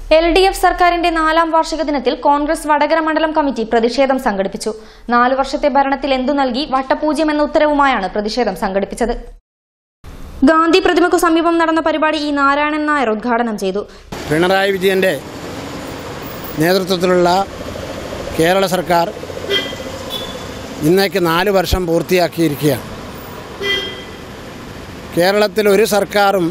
L D F സർക്കാരിന്റെ നാലാം വാർഷിക ദിനത്തിൽ കോൺഗ്രസ് വടകര മണ്ഡലം കമ്മിറ്റി പ്രതിഷേധം സംഘടിപ്പിച്ചു നാലു വർഷത്തെ ഭരണത്തിൽ എന്തു നൽകി വട്ടപൂജ്യം എന്ന ഉത്തരവുമായാണ് പ്രതിഷേധം സംഘടിപ്പിച്ചത് ഗാന്ധി പ്രതിമയ്ക്കു സമീപം നടന്ന പരിപാടി ഇ നാരായണൻ നായർ ഉദ്ഘാടനം ചെയ്തു പിണറായി വിജയൻ്റെ നേതൃത്വത്തിലുള്ള കേരള സർക്കാർ ഇന്നേക്ക് നാല് വർഷം പൂർത്തിയാക്കിയിരിക്കുകയാണ് കേരളത്തിൽ ഒരു സർക്കാരും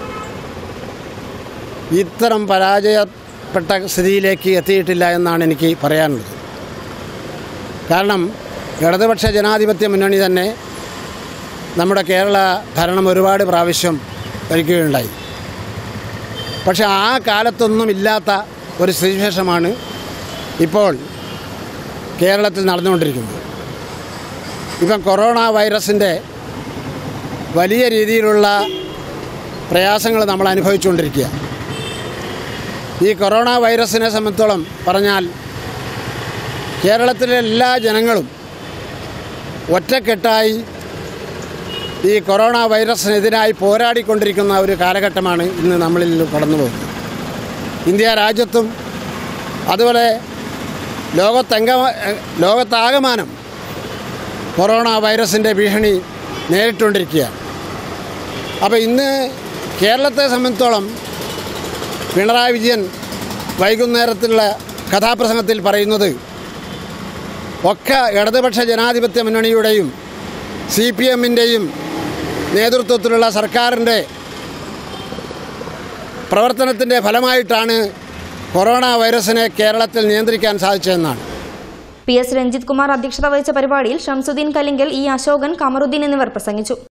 ഇത്തരം പരാജയപ്പെട്ട സ്ഥിതിയിലേക്ക് എത്തിയിട്ടില്ല എന്നാണ് എനിക്ക് പറയാനുള്ളത് കാരണം ഇടതുപക്ഷ ജനാധിപത്യ മുന്നണി തന്നെ നമ്മുടെ കേരള ഭരണം ഒരുപാട് പ്രാവശ്യം ഭരിക്കുകയുണ്ടായി പക്ഷെ ആ കാലത്തൊന്നും ഇല്ലാത്ത ഒരു സ്ഥിതിവിശേഷമാണ് ഇപ്പോൾ കേരളത്തിൽ നടന്നുകൊണ്ടിരിക്കുന്നത് ഇപ്പം കൊറോണ വൈറസിൻ്റെ വലിയ രീതിയിലുള്ള പ്രയാസങ്ങൾ നമ്മൾ അനുഭവിച്ചുകൊണ്ടിരിക്കുക ഈ കൊറോണ വൈറസിനെ സംബന്ധിച്ചോളം പറഞ്ഞാൽ കേരളത്തിലെ എല്ലാ ജനങ്ങളും ഒറ്റക്കെട്ടായി ഈ കൊറോണ വൈറസിനെതിരായി പോരാടിക്കൊണ്ടിരിക്കുന്ന ഒരു കാലഘട്ടമാണ് ഇന്ന് നമ്മളിൽ കടന്നു പോകുന്നത് ഇന്ത്യ രാജ്യത്തും അതുപോലെ ലോകത്തെങ്ക ലോകത്താകമാനം കൊറോണ വൈറസിൻ്റെ ഭീഷണി നേരിട്ടുകൊണ്ടിരിക്കുകയാണ് അപ്പോൾ ഇന്ന് കേരളത്തെ സംബന്ധിച്ചോളം പിണറായി വിജയൻ വൈകുന്നേരത്തിലുള്ള കഥാപ്രസംഗത്തിൽ പറയുന്നത് ഒക്കെ ഇടതുപക്ഷ ജനാധിപത്യ മുന്നണിയുടെയും സി പി എമ്മിൻ്റെയും നേതൃത്വത്തിലുള്ള സർക്കാരിൻ്റെ പ്രവർത്തനത്തിൻ്റെ ഫലമായിട്ടാണ് കൊറോണ വൈറസിനെ കേരളത്തിൽ നിയന്ത്രിക്കാൻ സാധിച്ചതെന്നാണ് പി എസ് രഞ്ജിത് കുമാർ അധ്യക്ഷത വഹിച്ച പരിപാടിയിൽ ഷംസുദ്ദീൻ കലിങ്കൽ ഇ അശോകൻ കമറുദ്ദീൻ എന്നിവർ പ്രസംഗിച്ചു